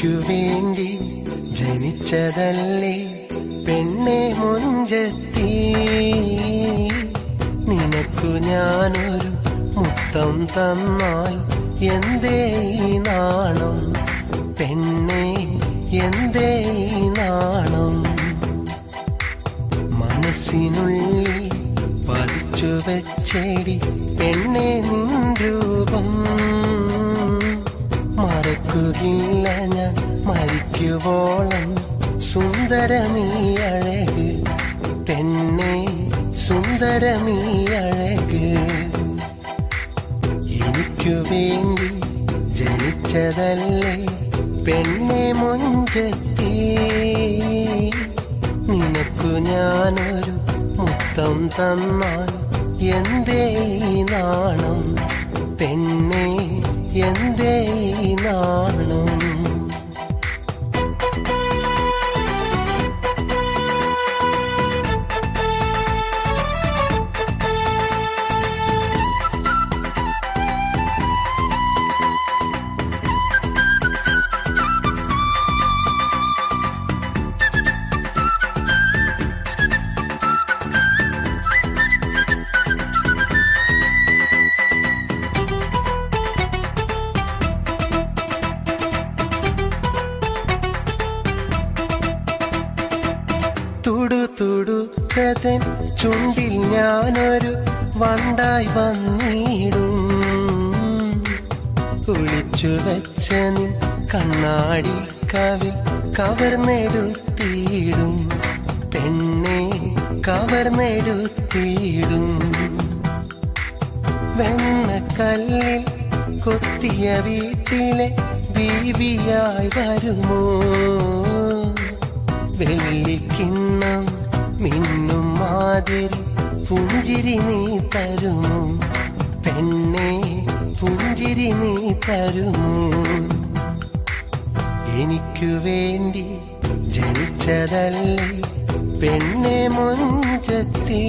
എനിക്കു വേണ്ടി ജനിച്ചതല്ലേ പെണ്ണെ മുഞ്ചെത്തി നിനക്കു ഞാനൊരു മുത്തം തന്നാൽ എന്തേ ഈ നാണം പെണ്ണെ എന്തേ ഈ നാണം മനസ്സിനുള്ളിൽ പതിച്ചു വെച്ചേടി പെണ്ണെ നിൻ രൂപം മറക്കുകയില്ല ഞാൻ മരിക്കുവോളം സുന്ദരമീ അഴക് പെണ്ണെ സുന്ദരമീ അഴക് എനിക്കു വേണ്ടി ജനിച്ചതല്ലേ പെണ്ണെ മുഞ്ചെത്തി നിനക്കു ഞാനൊരു മുത്തം തന്നാൽ എന്തേ ഈ നാണം പെണ്ണെ എന്തേ ഈ നാണം തുടു തുടുത്തതൻ ചുണ്ടിൽ ഞാനൊരു വണ്ടായി വന്നിടും കുളിച്ചു വെച്ച നിൻ കണ്ണാടി കവിൽ കവർന്നെടുത്തിടും പെണ്ണെ കവർന്നെടുത്തിടും വെണ്ണക്കല്ലിൽ കൊത്തിയ വീട്ടിലെ ബീവിയായി വരുമോ വെള്ളിക്കിണ്ണം മിന്നും മാതിരി പുഞ്ചിരി നീ തരുമോ പെണ്ണെ പുഞ്ചിരി നീ തരുമോ എനിക്കു വേണ്ടി ജനിച്ചതല്ലേ പെണ്ണെ മുഞ്ചത്തി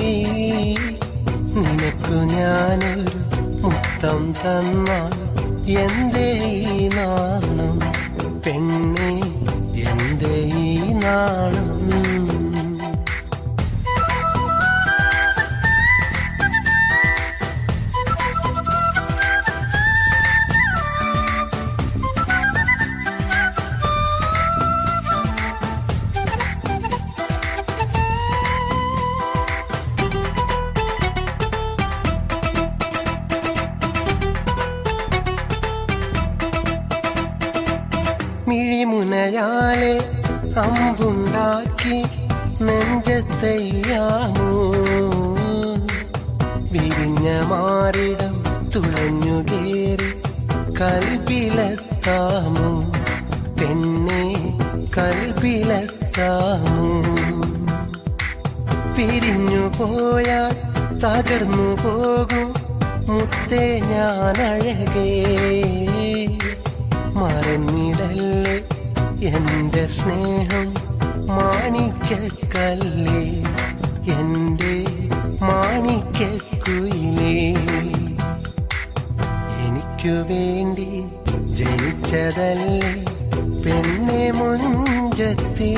നിനക്കു ഞാനൊരു മുത്തം തന്നാൽ എന്തേ ഈ നാണം പെണ്ണെ എന്തേ ഈ നാണം മിഴിമുനയാലെ അമ്പുണ്ടാക്കി നെഞ്ചത്തയ്യാമോ വിരിഞ്ഞ മാറിടം തുളഞ്ഞു കേറി കൽപ്പിലെത്താമോ പെണ്ണെ കൽപ്പിലെത്താമോ പിരിഞ്ഞു പോയാൽ തകർന്നു പോകും മുത്തേ ഞാൻ അഴകേ മറന്നിടല്ലേ എന്റെ സ്നേഹം മാണിക്കല്ലേ എന്റെ മാണിക്കുയിലേ എനിക്കു വേണ്ടി ജനിച്ചതല്ലേ പെണ്ണെ മുഞ്ചത്തി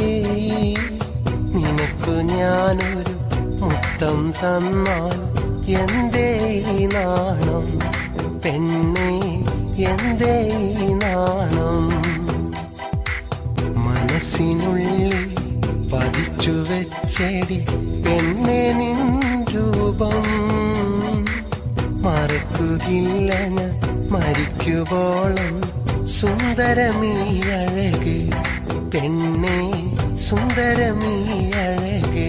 നിനക്കു ഞാനൊരു മുത്തം തന്നാൽ എന്തേ ഈ നാണം പെണ്ണെ എന്തേ ഈ നാണം മനസ്സിനുള്ളിൽ പതിച്ചു വെച്ചടി പെണ്ണെ നിൻ രൂപം മറക്കുകയില്ല ഞാൻ മരിക്കുവോളം സുന്ദരമീ അഴക് പെണ്ണെ സുന്ദരമീ അഴക്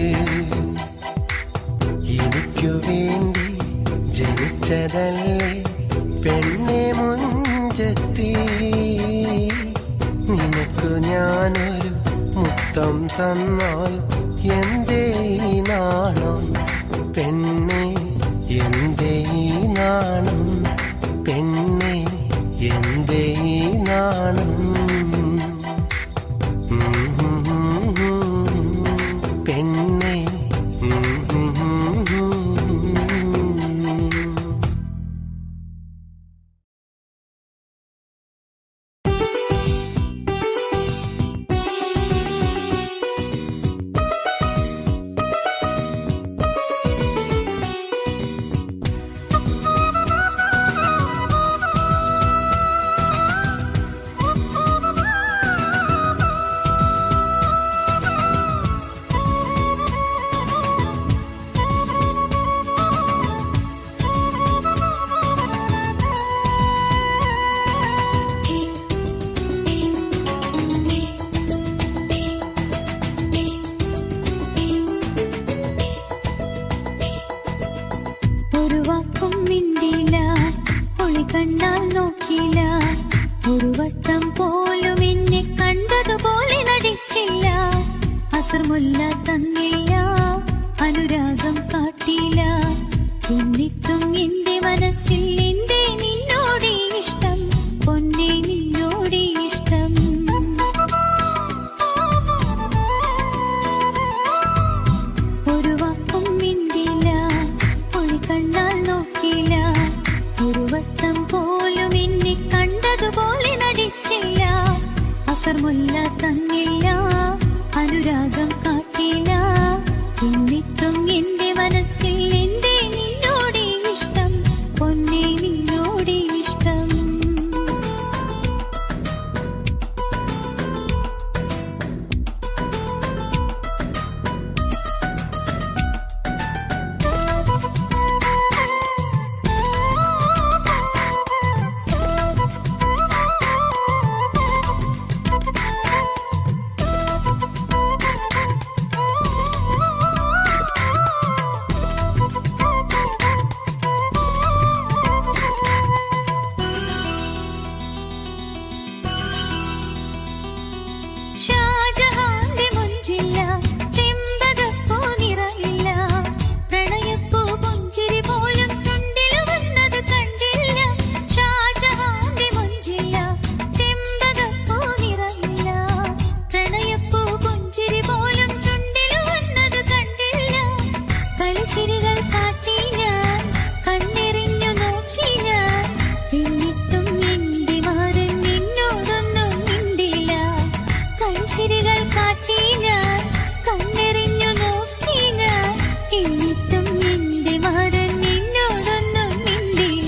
എനിക്കു വേണ്ടി ജനിച്ചതല്ലേ പെണ്ണെ മുഞ്ചത്തി നിനക്കു ഞാനൊരു മുത്തം തന്നാൽ എന്തേ ഈ നാണം പെണ്ണെ എന്തേ ഈ നാണം പെണ്ണെ എന്തേ ഈ നാണം പെണ്ണെ കണ്ണാൽ നോക്കില്ല ഒരു വട്ടം പോലും എന്നെ കണ്ടതുപോലെ നടിച്ചില്ല അസർമുല്ല തന്നില്ല അനുരാഗം കാട്ടില്ല എന്നിട്ടും എന്റെ മനസ്സിൽ എന്റെ നിന്നോട് ഇഷ്ടം പൊന്നെ നിന്നോട് ഇഷ്ടം ഒരു വാക്കും മിണ്ടില്ല ഒരു കണ്ണാൽ നോക്കില്ല ഒരു വട്ടം പോലും എന്നെ കണ്ടതുപോലെ നടിച്ചില്ല അസർമുല്ല തന്നില്ല അനുരാഗം കാട്ടില്ല എന്നിട്ടും എന്റെ മനസ്സിൽ എന്റെ നിന്നോട് ഇഷ്ടം പൊന്നെ നിന്നോട് ഇഷ്ടം ഷാജഹാന്റെ മുഞ്ചില്ല ചെമ്പകപ്പൂ നിറമില്ല പ്രണയപ്പൂ പുഞ്ചിരി പോലും ചുണ്ടിൽ വന്നത് കണ്ടില്ല ഷാജഹാന്റെ മുഞ്ചില്ല ചെമ്പകപ്പൂ നിറമില്ല പ്രണയപ്പൂ പുഞ്ചിരി പോലും ചുണ്ടിൽ വന്നത് കണ്ടില്ല കളിച്ചിരികൾ കാട്ടി ഞാൻ കണ്ണെറിഞ്ഞു നോക്കി ഞാൻ എന്നിട്ടും എന്റെ മാരൻ നിന്നോടൊന്നും മിണ്ടില്ല കളിച്ചിരികൾ കാട്ടി ഞാൻ കണ്ണെറിഞ്ഞു നോക്കി ഞാൻ എന്നിട്ടും എന്റെ മാരൻ നിന്നോടൊന്നും മിണ്ടില്ല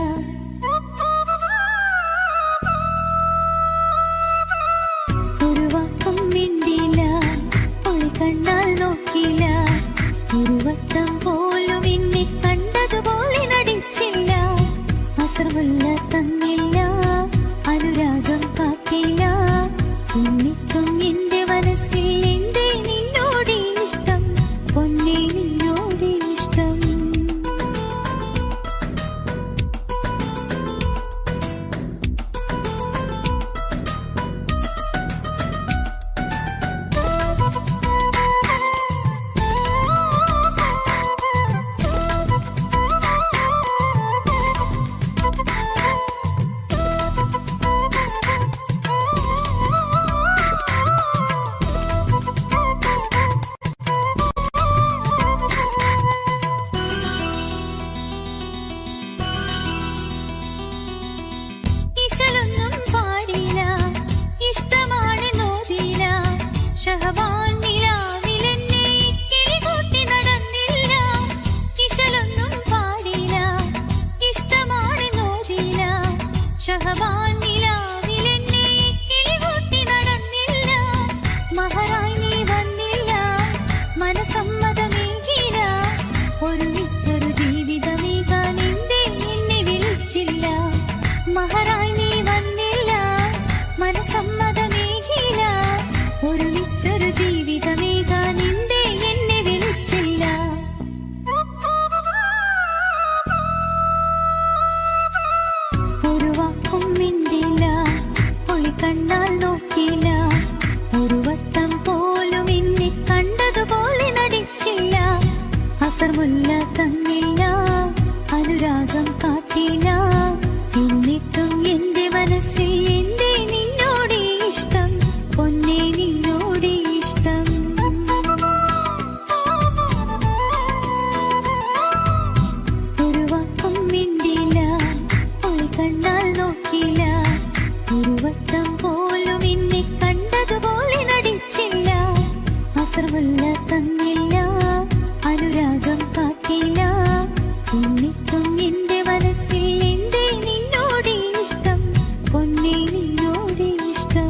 ഒരു വാക്കും മിണ്ടില്ല ഒരു കണ്ണാൽ നോക്കില്ല ഒരു വട്ടം പോലും എന്നെ കണ്ടതുപോലെ നടിച്ചില്ല അസർവല്ല തന്നില്ല അനുരാഗം കാട്ടില്ല എന്നിട്ടും എന്റെ മനസ്സിൽ എന്റെ നിന്നോട് ഇഷ്ടം പൊന്നെ നിന്നോട് ഇഷ്ടം ഇശലൊന്നും പാടില്ല ഇഷ്ടമാണ് നോദില്ല ഷഹബാൻ നിലാവിലെന്നെ കിളികൂട്ടി നടന്നില്ല ഇശലൊന്നും പാടില്ല ഇഷ്ടമാണ് നോദില്ല ഷഹബാൻ നിലാവിലെന്നെ കിളികൂട്ടി നടന്നില്ല മഹറായി നീ വന്നില്ല മനസമ്മതമേകില്ല ഒരുമിച്ചൊരു ജീവിതമേകാൻ എന്തേ എന്നെ വിളിച്ചില്ല മഹറായി നീ വന്നില്ല മനസമ്മതമേകില്ല ഒരുമിച്ചൊരു ജീവിതമേകാൻ എന്തേ എന്നെ വിളിച്ചില്ല ഒരു വാക്കും മിണ്ടില്ല ഒരു കണ്ണാൽ നോക്കില്ല ഒരു വട്ടം പോലും എന്നെ കണ്ടതുപോലെ നടിച്ചില്ല അസർമുല്ല തന്നില്ല അനുരാഗം കാട്ടില്ല എന്നിട്ടും എന്റെ മനസ്സിൽ എന്റെ നിന്നോട് ഇഷ്ടം പൊന്നെ നിന്നോട് ഇഷ്ടം ഒരു വാക്കും മിണ്ടില്ല ഒരു കണ്ണാൽ നോക്കില്ല ഒരു വട്ടം പോലും എന്നെ കണ്ടതുപോലെ നടിച്ചില്ല അസർവല്ല തന്നില്ല അനുരാഗം കാട്ടില്ല എന്നിട്ടും എന്റെ മനസ്സിൽ എന്റെ നിന്നോട് ഇഷ്ടം പൊന്നെ നിന്നോട് ഇഷ്ടം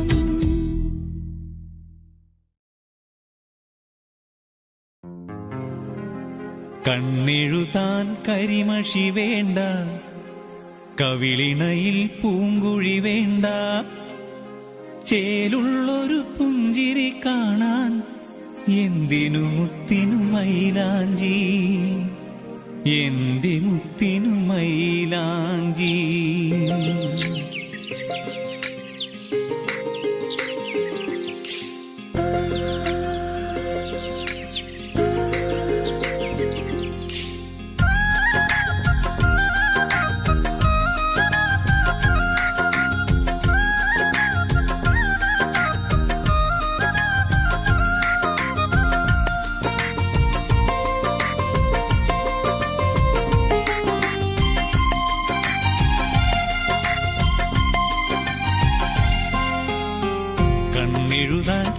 കണ്ണെഴുതാൻ കരിമഷി വേണ്ട കവിളിണയിൽ പൂങ്കുഴി വേണ്ട ചേലുള്ളൊരു പുഞ്ചിരി കാണാൻ എന്തിനു മുത്തിനു മൈലാഞ്ചി എന്റെ മുത്തിനു മൈലാഞ്ചി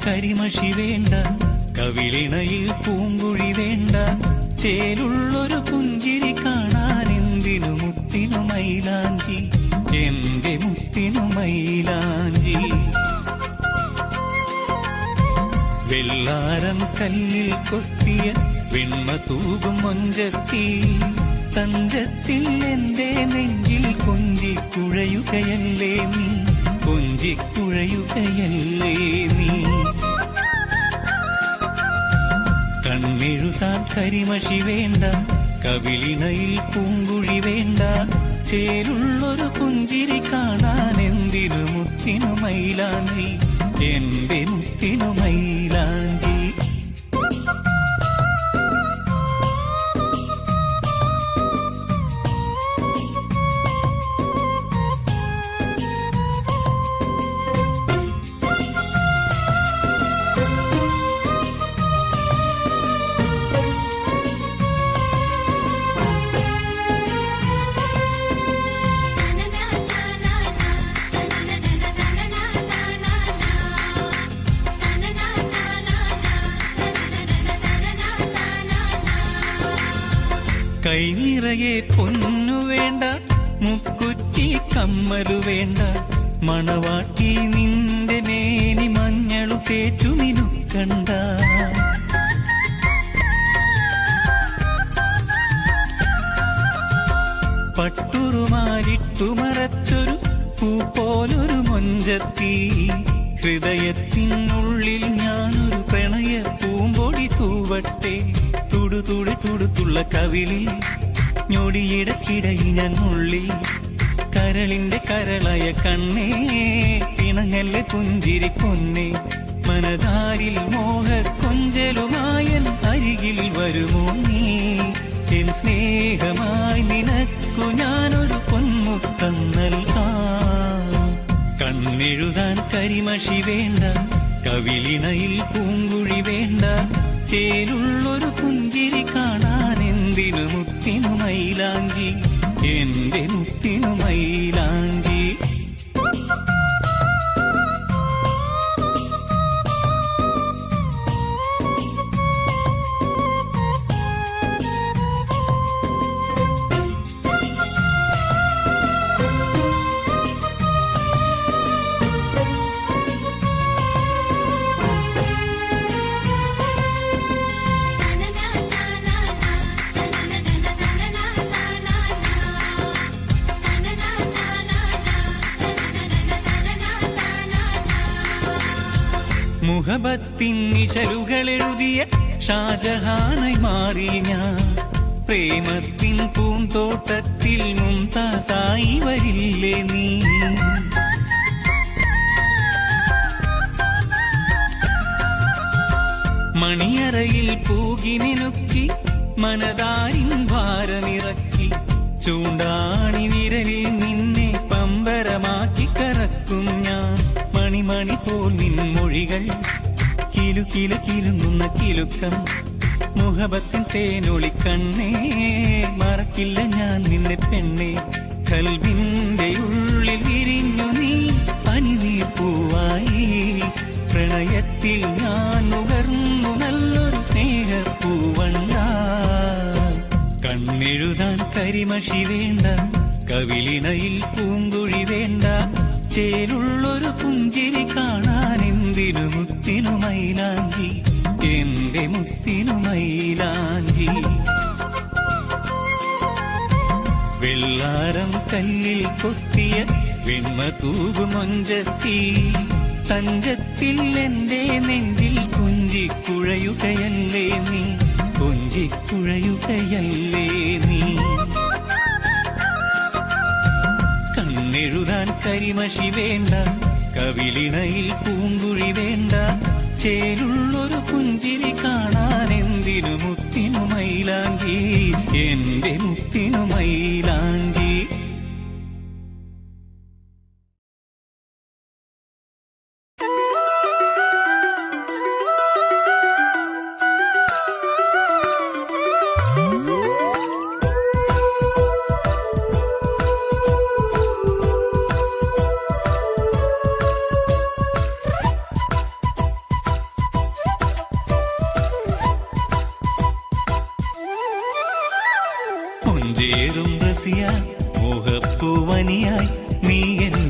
കരിമഷി വേണ്ട കവിളിണയിൽ പൂങ്കുഴി വേണ്ട ചേലുള്ളൊരു പുഞ്ചിരി കാണാൻ എന്തിനു മുത്തിനു മൈലാഞ്ചി എന്റെ മുത്തിനു മൈലാഞ്ചി വെള്ളാരം കല്ലിൽ കൊത്തിയ വെണ്മ തൂകും മൊഞ്ചത്തി തഞ്ചത്തിൽ എന്റെ നെഞ്ചിൽ കൊഞ്ചിക്കുഴയുകയല്ലേ നീ കൊഞ്ചിക്കുഴയുകയല്ലേ നീ കണ്ണെഴുതാൻ കരിമഷി വേണ്ട കവിളിണയിൽ പൂങ്കുഴി വേണ്ട ചേരുള്ളൊരു പുഞ്ചിരി കാണാൻ എന്തിനു മുത്തിനു മൈലാഞ്ചി എന്റെ മുത്തിനു മൈലാഞ്ചി കൈ നിറയെ പൊന്നു വേണ്ട മുക്കുറ്റി കമ്മലു വേണ്ട മണവാട്ടി നിന്റെ മേനി മഞ്ഞളു തേച്ചു മിനുക്കണ്ട പട്ടുറുമാലിട്ടു മറച്ചൊരു പൂ പോലൊരു മൊഞ്ചത്തി ഹൃദയത്തിനുള്ളിൽ ഞാനൊരു പ്രണയ പൂമ്പൊടി തൂവട്ടെ തുടു തുടി തുടുത്തുള്ള കവിളിൽ ഞൊടിയിടക്കിടയിൽ ഞാൻ ഉള്ളി കരളിന്റെ കരളയ കണ്ണേ പിണങ്ങല്ലെ പുഞ്ചിരി പൊന്നെ മനതാരിൽ മോഹ കൊഞ്ചലുമായൻ അരികിൽ വരുമോ നീ എൻ സ്നേഹമായി നിനക്കു ഞാനൊരു പൊന്മുത്തം നൽകാം കണ്ണെഴുതാൻ കരിമഷി വേണ്ട കവിളിണയിൽ പൂങ്കുഴി വേണ്ട ചേലുള്ളൊരു പുഞ്ചിരി കാണാൻ എന്തിനു മുത്തിനു മൈലാഞ്ചി എന്റെ മുത്തിനു മൈലാഞ്ചി മുഹബത്തിൻ നിശലുകൾ എഴുതിയ ഷാജഹാനായി മാറി ഞാൻ പ്രേമത്തിൻ പൂന്തോട്ടത്തിൽ മുംതാസായി വരില്ലേ നീ മണിയറയിൽ പൂകിനിനുക്കി മനതാരിൻ ഭാരമിറക്കി ചൂണ്ടാണി വിരലിൽ നിന്നെ പമ്പരമാക്കി കറക്കും ഞാൻ മണിമണി പോൽ നിൻ മൊഴികൾ കിലു കില കിലുങ്ങുന്ന കിലുക്കം മുഹബത്തിൻ തേനൊളി കണ്ണേ മറക്കില്ല ഞാൻ നിന്നെ പെണ്ണെ കൽവിന്റെ ഉള്ളിൽ വിരിഞ്ഞു നീ പനിനീർ പൂവായി പ്രണയത്തിൽ ഞാൻ നുകർന്നു നല്ലൊരു സ്നേഹപ്പൂവണ്ട കണ്ണെഴുതാൻ കരിമഷി വേണ്ട കവിളിണയിൽ പൂങ്കുഴി വേണ്ട ചേലുള്ളൊരു പുഞ്ചിരി കാണാൻ എന്തിനു മുത്തിനു മൈലാഞ്ചി എന്റെ മുത്തിനു മൈലാഞ്ചി വെള്ളാരം കല്ലിൽ കൊത്തിയ വെണ്മ തൂകുമൊഞ്ചത്തി തഞ്ചത്തിൽ എന്റെ നെഞ്ചിൽ കുഞ്ചിക്കുഴയുകയല്ലേ നീ കുഞ്ചിക്കുഴയുകയല്ലേ നീ കണ്ണെഴുതാൻ കരിമഷി വേണ്ട കവിളിണയിൽ പൂങ്കുഴി വേണ്ട ചേലുള്ളൊരു പുഞ്ചിരി കാണാൻ എന്തിനു മുത്തിനു മൈലാഞ്ചി എന്റെ മുത്തിനു മൈലാഞ്ചി ും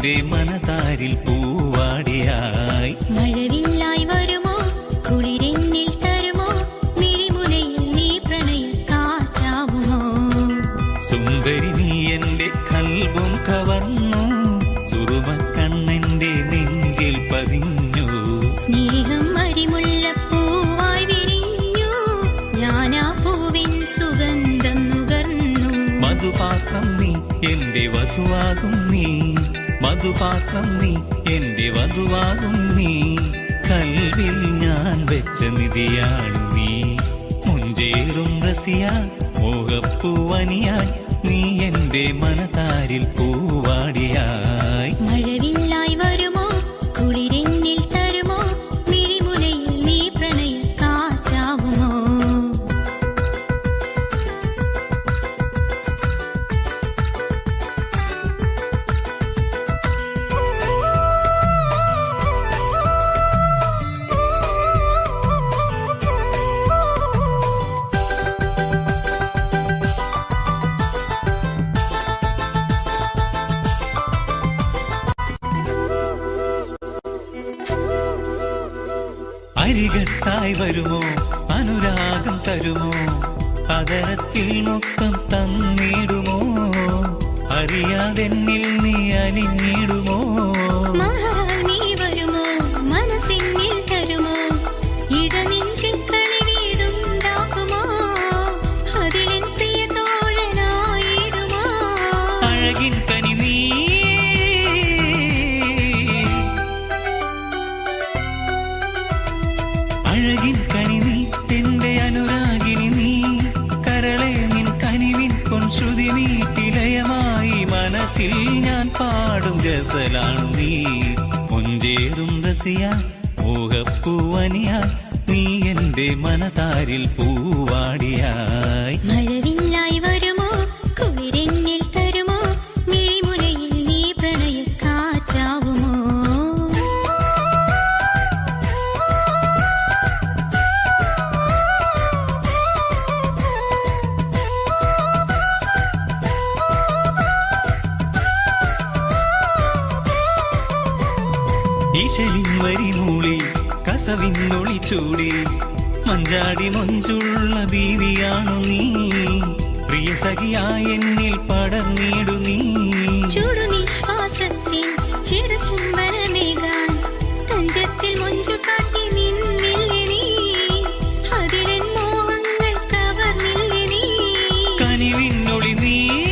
എന്റെ മനതാരിൽ പൂവാടിയായി മഴവില്ലായി വരുമോ കുളിരെന്നിൽ തരുമോ മിഴിമുനയിൽ നീ പ്രണയ കാറ്റാവുമോ സുന്ദരി നീ എന്റെ കൽബും കവർന്നു ചുറുമ കണ്ണെന്റെ നെഞ്ചിൽ പതിഞ്ഞു സ്നേഹം അരിമുല്ലപ്പൂവായി വിരിഞ്ഞു ഞാനാ പൂവിൻ സുഗന്ധം നുകർന്നു മധുപാത്രം നീ എന്റെ വധുവാകും നീ മധുപാത്രം നീ എന്റെ വധുവാകും നീ കൽവിൽ ഞാൻ വെച്ച നിധിയാണു നീ മുഞ്ചേറും റസിയ മോഹപ്പൂവനിയായി നീ എന്റെ മനതാരിൽ പൂവാടിയായി മഴവില്ലായി വരുമോ കുളിരെന്നിൽ തരുമോ മിഴിമുനയിൽ നീ പ്രണയ കാറ്റാവുമോ അരികത്തായി വരുമോ അനുരാഗം തരുമോ അതരത്തിൽ മൊത്തം തന്നിടുമോ അറിയാതെന്നിൽ നീ അലിഞ്ഞിടുമോ മഹാറായി നീ വരുമോ മനസ്സിന്നിൽ തരുമോ ഇടനെഞ്ചിൽ കളി വീടുണ്ടാക്കുമോ അതിലെൻ പ്രിയ തോഴനായിടുമോ അഴകിൻ കനി നീ അഴകിൻ കനി നീ എന്റെ അനുരാഗിണി നീ കരളെ നിൻ കനിവിൻ പൊൻശ്രുതി നീട്ടിലയമായി മനസ്സിൽ ഞാൻ പാടും ഗസലാണു നീ മുഞ്ചേറും റസിയ മോഹപ്പൂവനിയ നീ എന്റെ മനതാരിൽ പൂവാടിയായി മഴവില്ലായി വരുമോ കുളിരെന്നിൽ തരുമോ മിഴിമുനയിൽ നീ പ്രണയ കാറ്റാവുമോ ഈശലിൻ വരി മൂളി കസവിന്നൊളി ചൂടി മഞ്ചാടി മൊഞ്ചുള്ള ബീവിയാണു നീ പ്രിയ സഖിയായ എന്നിൽ പടർന്നിടു നീ ചൂടു നിശ്വാസത്തിൽ ചെറുചുംബനമേകാൻ തഞ്ചത്തിൽ മൊഞ്ചു കാട്ടി നിന്നില്ലേ നീ അതിലെൻ മോഹങ്ങൾ കവർന്നില്ലേ നീ കനിവിന്നൊളി നീ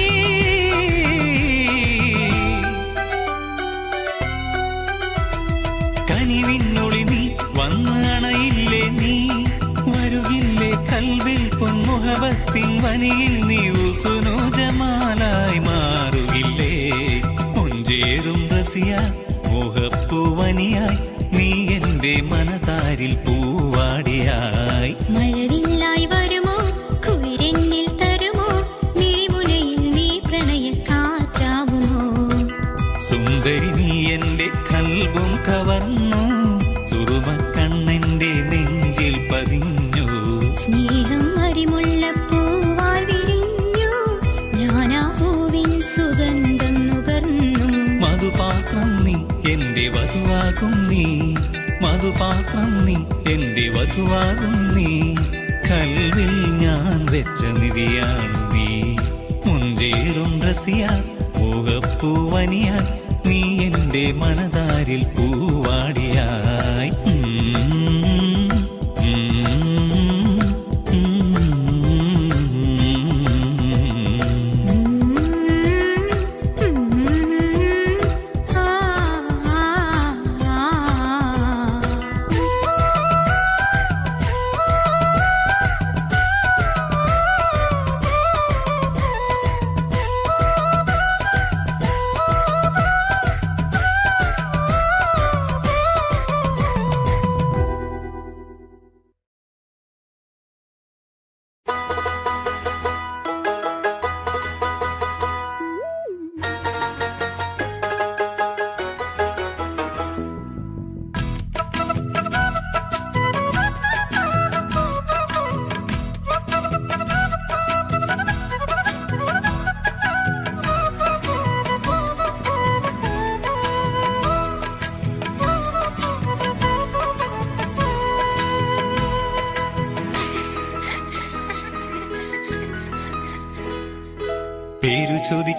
കനിവിന്നൊളി നീ വന്ന് അണയില്ലേ നീ വരുകില്ലേ കൽവിൽ പൊന്മുഹബത്തിൻ വനിയിൽ നീ ഉസുനോ ജമാലായി മാറുകില്ലേ പൊഞ്ചേറും റസിയ മോഹപ്പൂവനിയായി നീ എന്റെ മനതാരിൽ പൂവാടിയായി മഴവില്ലായി വരുമോ കുളിരെന്നിൽ തരുമോ മിഴിമുനയിൽ നീ പ്രണയ കാറ്റാവുമോ സുന്ദരി നീ എന്റെ കൽബും കവർന്നു ചുറുമ കണ്ണെന്റെ നെഞ്ചിൽ പതിഞ്ഞു സ്നേഹം അരിമുല്ലപ്പൂവാൽ വിരിഞ്ഞു ഞാനാ പൂവിൻ സുഗന്ധം നുകർന്നു മധുപാത്രം നീ എന്റെ വധുവാകും നീ മധുപാത്രം നീ എന്റെ വധുവാകും നീ കൽവിൽ ഞാൻ വെച്ച നിധിയാണ് നീ മുഞ്ചേറും റസിയ മോഹപ്പൂവനിയ നീ എന്റെ മനതാരിൽ പൂവാടിയായി ഉം, ഉം, ഉം. ആ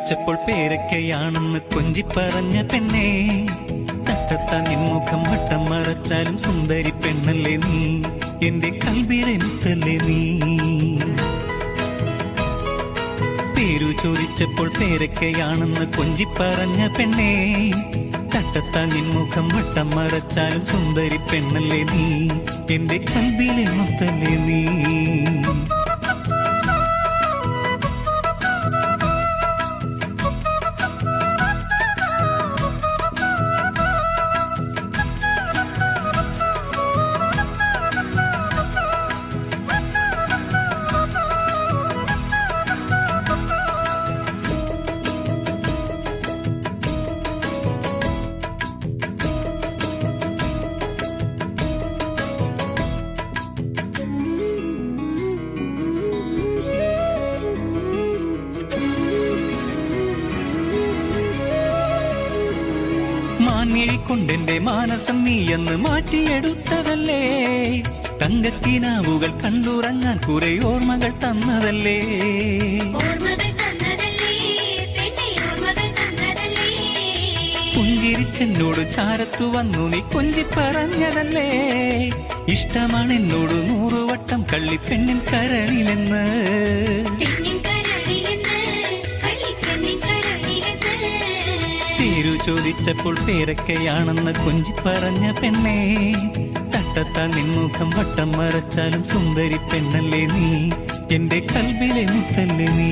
ചോദിച്ചപ്പോൾ പേരൊക്കെയാണെന്ന് കൊഞ്ചിപ്പറഞ്ഞ പെണ്ണേ തട്ടത്താൻ നിൻമുഖം വട്ടം മറച്ചാലും സുന്ദരി പെണ്ണല്ലേ നീ എന്റെ കൽബിലെ മുത്തല്ലേ നീ പേരു ചോദിച്ചപ്പോൾ പേരൊക്കെയാണെന്ന് കൊഞ്ചിപ്പറഞ്ഞ പെണ്ണേ തട്ടത്താൻ നിൻമുഖം വട്ടം മറച്ചാലും സുന്ദരി പെണ്ണല്ലേ നീ എന്റെ കൽബിലെ മുത്തല്ലേ നീ മാൻമിഴി കൊണ്ടെന്റെ മാനസം നീയെന്ന് മാറ്റിയെടുത്തതല്ലേ തങ്കക്കിനാവുകൾ കണ്ടുറങ്ങാൻ കുറെ ഓർമ്മകൾ തന്നതല്ലേ ഓർമ്മകൾ തന്നതല്ലേ പെണ്ണെ ഓർമ്മകൾ തന്നതല്ലേ പുഞ്ചിരിച്ചെന്നോട് ചാരത്തു വന്നു നീ കൊഞ്ചി പറഞ്ഞതല്ലേ ഇഷ്ടമാണ് എന്നോട് നൂറുവട്ടം കള്ളിപ്പെണ്ണിൻ കരളിലെന്ന് പെണ്ണിൻ കരളിലെന്ന് കള്ളിപ്പെണ്ണിൻ കരളിലെന്ന് പേരു ചോദിച്ചപ്പോൾ പേരൊക്കെയാണെന്ന് കൊഞ്ചി പറഞ്ഞ പെണ്ണേ തട്ടത്താ നിൻമുഖം വട്ടം മറച്ചാലും സുന്ദരി പെണ്ണല്ലേ നീ എന്റെ കൽബിലെ മുത്തല്ലേ നീ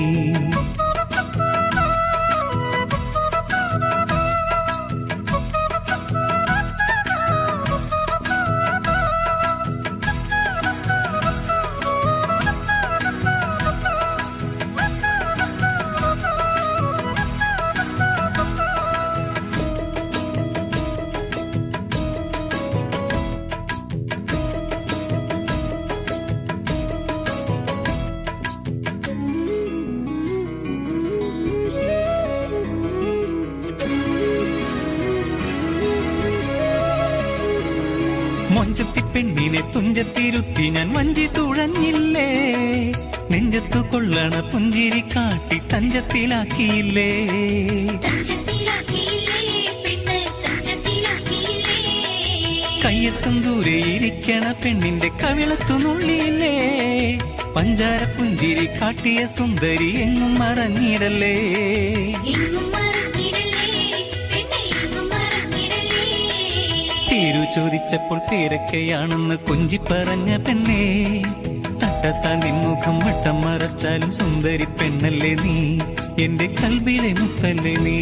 മൊഞ്ചത്തി പെണ്ണിനെ തുഞ്ചത്തിരുത്തി ഞാൻ വഞ്ചി തുഴഞ്ഞില്ലേ നെഞ്ചത്തു കൊള്ളണ പുഞ്ചിരി കാട്ടി തഞ്ചത്തിലാക്കിയില്ലേ തഞ്ചത്തിലാക്കിയില്ലേ പെണ്ണ് തഞ്ചത്തിലാക്കിയില്ലേ കയ്യെത്തും ദൂരെ ഇരിക്കണ പെണ്ണിന്റെ കവിളത്തു നുള്ളിയില്ലേ പഞ്ചാര പുഞ്ചിരി കാട്ടിയ സുന്ദരി എങ്ങും മറഞ്ഞിടല്ലേ എങ്ങും മറന്നിടലേ പെണ്ണെ എങ്ങും മറന്നിടലേ പേരു ചോദിച്ചപ്പോൾ പേരൊക്കെയാണെന്ന് കൊഞ്ചി പറഞ്ഞ പെണ്ണേ തട്ടത്താൻ നിൻമുഖം വട്ടം മറച്ചാലും സുന്ദരി പെണ്ണല്ലേ നീ എന്റെ കൽബിലെ മുത്തല്ലേ നീ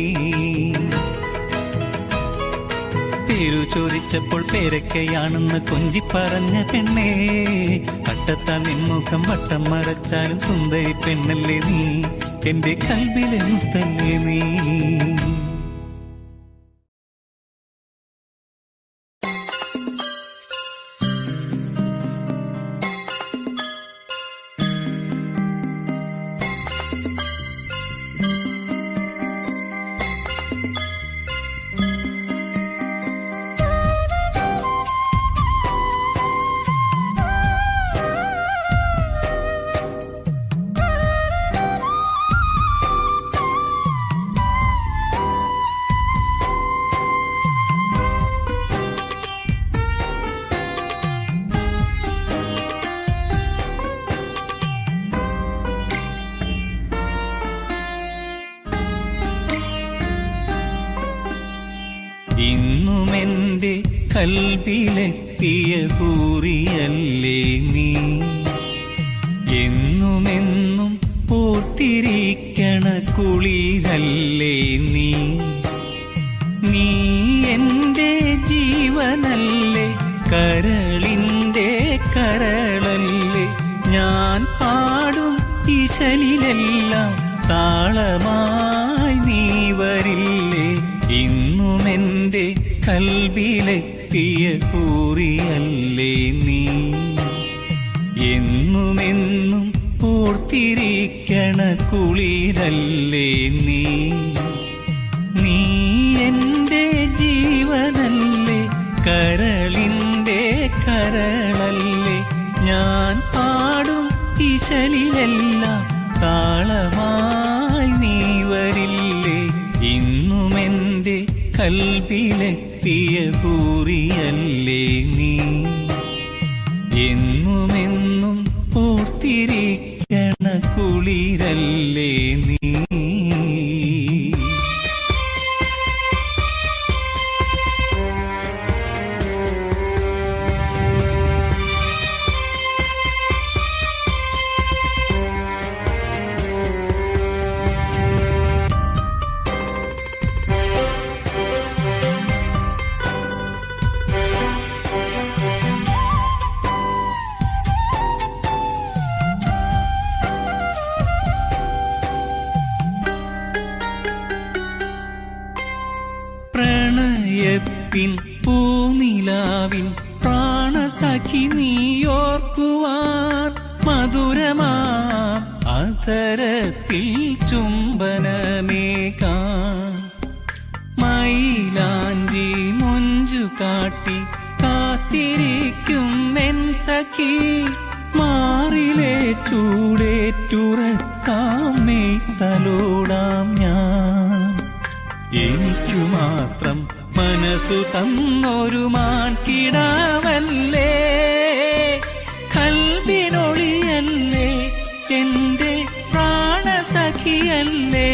പേരു ചോദിച്ചപ്പോൾ പേരൊക്കെയാണെന്ന് കൊഞ്ചി പറഞ്ഞ പെണ്ണേ തട്ടത്താൻ നിൻമുഖം വട്ടം മറച്ചാലും സുന്ദരി പെണ്ണല്ലേ നീ എന്റെ കൽബിലെ മുത്തല്ലേ നീ ഇന്നുമെന്റെ കൽവിലെത്തിയ ഹൂറിയല്ലേ നീ എന്നുമെന്നും ഓർത്തിരിക്കണ കുളിരല്ലേ നീ നീ എന്റെ ജീവനല്ലേ കരളിന്റെ കരളല്ലേ ഞാൻ പാടും ഇശലിലെല്ലാം താളമായി നീ വരില്ലേ ഇന്നുമെന്റെ കൽവിലെത്തിയ കൂറിയല്ലേ നീ എന്നുമെന്നും ഓർത്തിരിക്കണ കുളിരല്ലേ നീ നീ എന്റെ ജീവനല്ലേ കരളിന്റെ കരളല്ലേ ഞാൻ പാടും ഇശലിലെല്ലാം താളമായി നീ വരില്ലേ കൽബിലെത്തിയ ഹൂറിയല്ലേ നീ എന്നുമെന്നും ഓർത്തിരിക്കണ കുളിരല്ലേ നീ പ്രണയത്തിൻ പൂനിലാവിൻ പ്രാണസഖി നീയോർക്കുവാൻ മധുരമാം അതരത്തിൽ ചുംബനമേകാൻ മൈലാഞ്ചി മൊഞ്ചു കാട്ടി കാത്തിരിക്കും എൻ സഖി മാറിലെ ചൂടേറ്റുറക്കാം മെയ്ത്തലോടാം ഞാൻ എനിക്കു മാത്രം മനസ്സു തന്നൊരു മാൻ കിടാവല്ലേ കൽവിനൊളിയല്ലേ എന്റെ പ്രാണസഖിയല്ലേ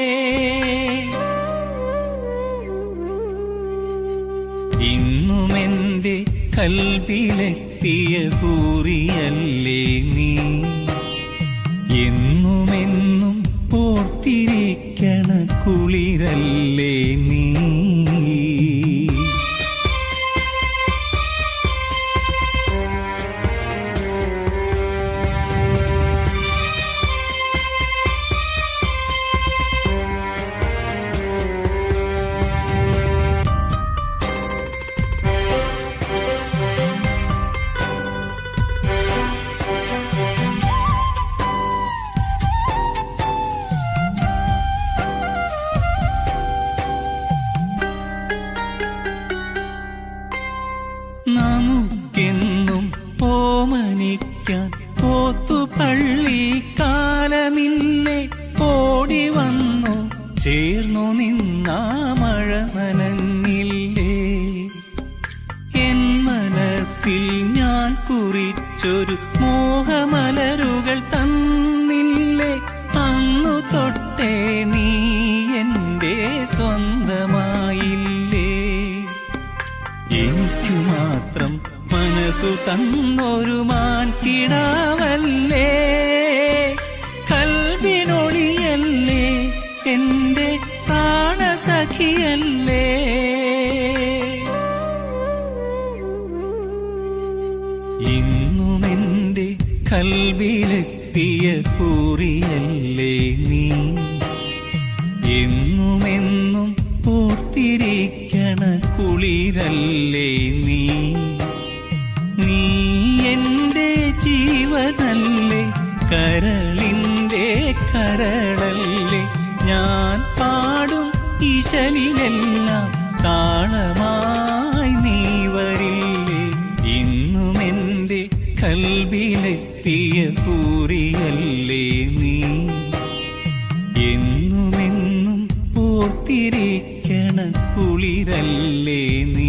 ഇന്നുമെന്റെ കൽവിലെത്തിയ ഹൂറിയല്ലേ നീ എന്നുമെന്നും ഓർത്തിരിക്കണ കുളിരല്ലേ നീ നമുക്കെന്നും ഓമനിക്കാൻ പോത്തുപള്ളി കാലമില്ലേ ഓടി വന്നു ചേർന്നു നിന്നാ മഴ നനഞ്ഞില്ലേ എൻ മനസ്സിൽ ഞാൻ കുറിച്ചൊരു മോഹമലരുകൾ തന്നില്ലേ അന്നു തൊട്ടേ നീ എന്റെ സ്വന്തമായില്ലേ എനിക്കു മാത്രം മനസ്സു തന്നൊരു മാൻ കിടാവല്ലേ കൽവിനൊളിയല്ലേ എന്റെ പ്രാണസഖിയല്ലേ ഇന്നുമെന്റെ കൽവിലെത്തിയ കൂറിയല്ലേ നീ എന്നുമെന്നും ഓർത്തിരിക്കണ കുളിരല്ലേ നീ നീ എന്റെ ജീവനല്ലേ കരളിന്റെ കരളല്ലേ ഞാൻ പാടും ഈശലിലെല്ലാം താളമായി നീ വരില്ലേ ഇന്നും എന്റെ കൽബിലെത്തിയ കൂറിയല്ലേ നീ എന്നുമെന്നും ഓർത്തിരിക്കണ കുളിരല്ലേ നീ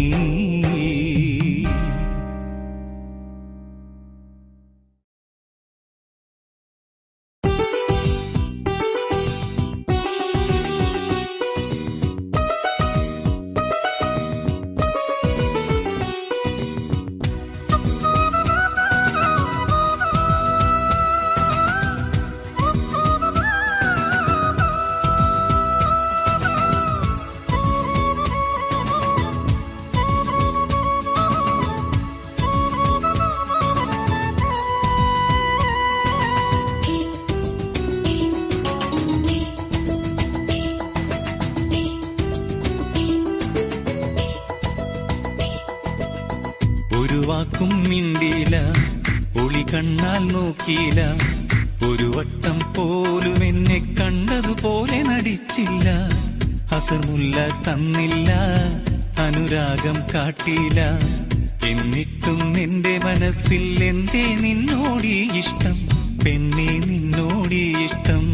ഒരു വാക്കും മിണ്ടിയില്ല ഒളി കണ്ണാൽ നോക്കിയില്ല ഒരു വട്ടം പോലും എന്നെ കണ്ടതുപോലെ നടിച്ചില്ല അസർമുല്ല തന്നില്ല അനുരാഗം കാട്ടിയില്ല എന്നിട്ടും എന്റെ മനസ്സിൽ എന്തേ നിന്നോടി ഇഷ്ടം പെണ്ണെ നിന്നോടി ഇഷ്ടം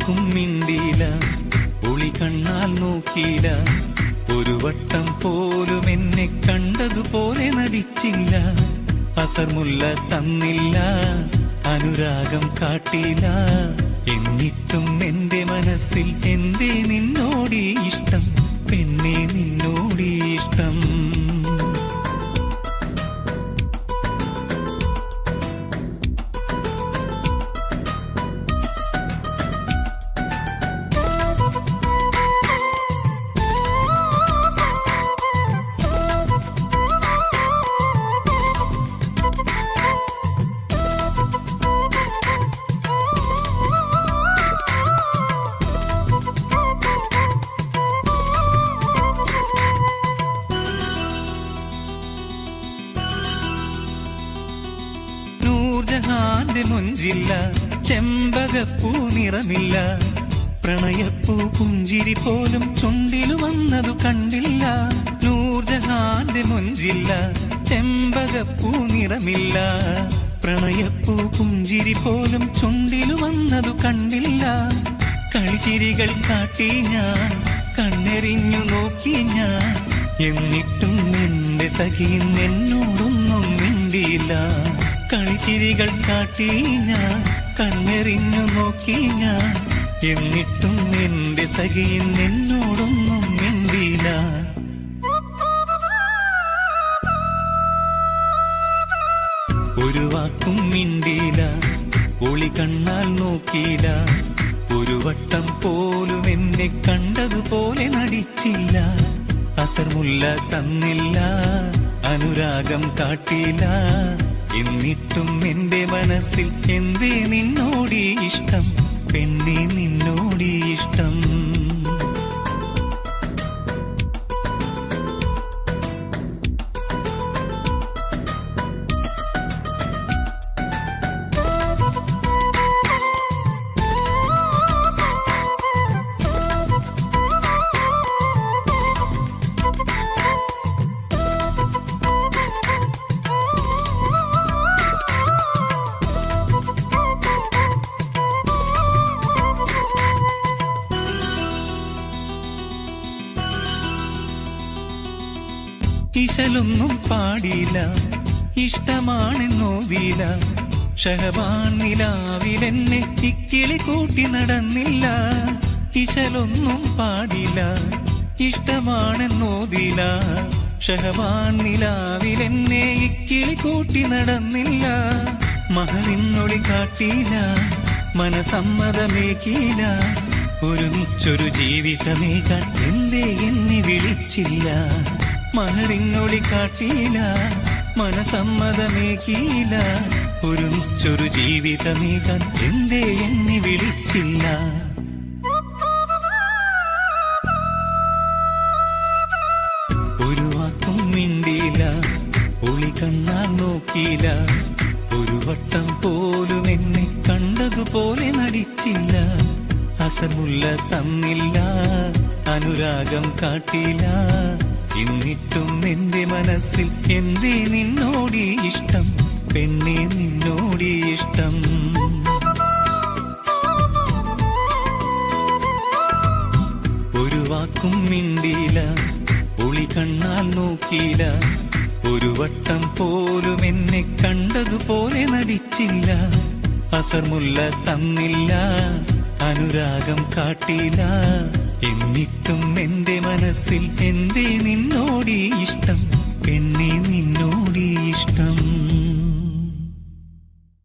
വാക്കും മിണ്ടിയില്ല ഒളി കണ്ണാൽ നോക്കിയില്ല ഒരു വട്ടം പോലും എന്നെ കണ്ടതുപോലെ നടിച്ചില്ല അസർമുല്ല തന്നില്ല അനുരാഗം കാട്ടില്ല എന്നിട്ടും എന്റെ മനസ്സിൽ എന്തേ നിന്നോടി ഇഷ്ടം പെണ്ണെ നിന്നോടി ഇഷ്ടം നൂർജഹാന്റെ മുഞ്ചില്ല ചെമ്പകപ്പൂ നിറമില്ല പ്രണയപ്പൂ പുഞ്ചിരി പോലും ചുണ്ടിലു വന്നതു കണ്ടില്ല നൂർജഹാന്റെ മുഞ്ചില്ല ചെമ്പകപ്പൂ നിറമില്ല പ്രണയപ്പൂ പുഞ്ചിരി പോലും ചുണ്ടിലു വന്നതു കണ്ടില്ല കളിച്ചിരികൾ കാട്ടി ഞാൻ കണ്ണെറിഞ്ഞു നോക്കി ഞാൻ എന്നിട്ടും എന്റെ സഖിയും എന്നോടൊന്നും മിണ്ടിയില്ല കളിച്ചിരികൾ കാട്ടി ഞാൻ കണ്ണെറിഞ്ഞു നോക്കി ഞാൻ എന്നിട്ടും എന്റെ സഖിയും എന്നോടൊന്നും മിണ്ടിയില്ല ഒരു വാക്കും മിണ്ടിയില്ല ഒളി കണ്ണാൽ നോക്കിയില്ല ഒരു വട്ടം പോലും എന്നെ കണ്ടതുപോലെ നടിച്ചില്ല അസർമുല്ല തന്നില്ല അനുരാഗം കാട്ടില്ല എന്നിട്ടും എന്റെ മനസ്സിൽ എന്തേ നിന്നോടി ഇഷ്ടം പെണ്ണെ നിന്നോടി ഇഷ്ടം ഇശലൊന്നും പാടിയില്ല ഇഷ്ടമാണെന്നോതിയില്ല ഷഹബാൻ നിലാവിലെന്നെ ഇക്കിളി കൂട്ടി നടന്നില്ല ഇശലൊന്നും പാടില്ല ഇഷ്ടമാണെന്നോതിയില്ല ഷഹബാൻ നിലാവിലെന്നെ ഇക്കിളി കൂട്ടി നടന്നില്ല മഹറിന്നൊളി കാട്ടിയില്ല മനസമ്മതമേക്കിയില്ല ഒരുമിച്ചൊരു ജീവിതമേകാൻ എന്തേ എന്നെ വിളിച്ചില്ല മഹറിങ്ങൊളി കാട്ടിയില്ല മനസമ്മതമേകിയില്ല ഒരുമിച്ചൊരു ജീവിതമേകാൻ എന്തേ എന്നെ വിളിച്ചില്ല ഒരു വാക്കും മിണ്ടിയില്ല ഒളി കണ്ണാൽ നോക്കിയില്ല ഒരു വട്ടം പോലും എന്നെ കണ്ടതുപോലെ നടിച്ചില്ല അസമുല്ല തന്നില്ല അനുരാഗം കാട്ടില്ല എന്നിട്ടും എന്റെ മനസ്സിൽ എന്തേ നിന്നോടി ഇഷ്ടം പെണ്ണെ നിന്നോടി ഇഷ്ടം ഒരു വാക്കും മിണ്ടിയില്ല ഒളി കണ്ണാൽ നോക്കിയില്ല ഒരു വട്ടം പോലും എന്നെ കണ്ടതുപോലെ നടിച്ചില്ല അസർമുല്ല തന്നില്ല അനുരാഗം കാട്ടില്ല എന്നിട്ടും എന്റെ മനസ്സിൽ എന്തേ നിന്നോടി ഇഷ്ടം പെണ്ണെ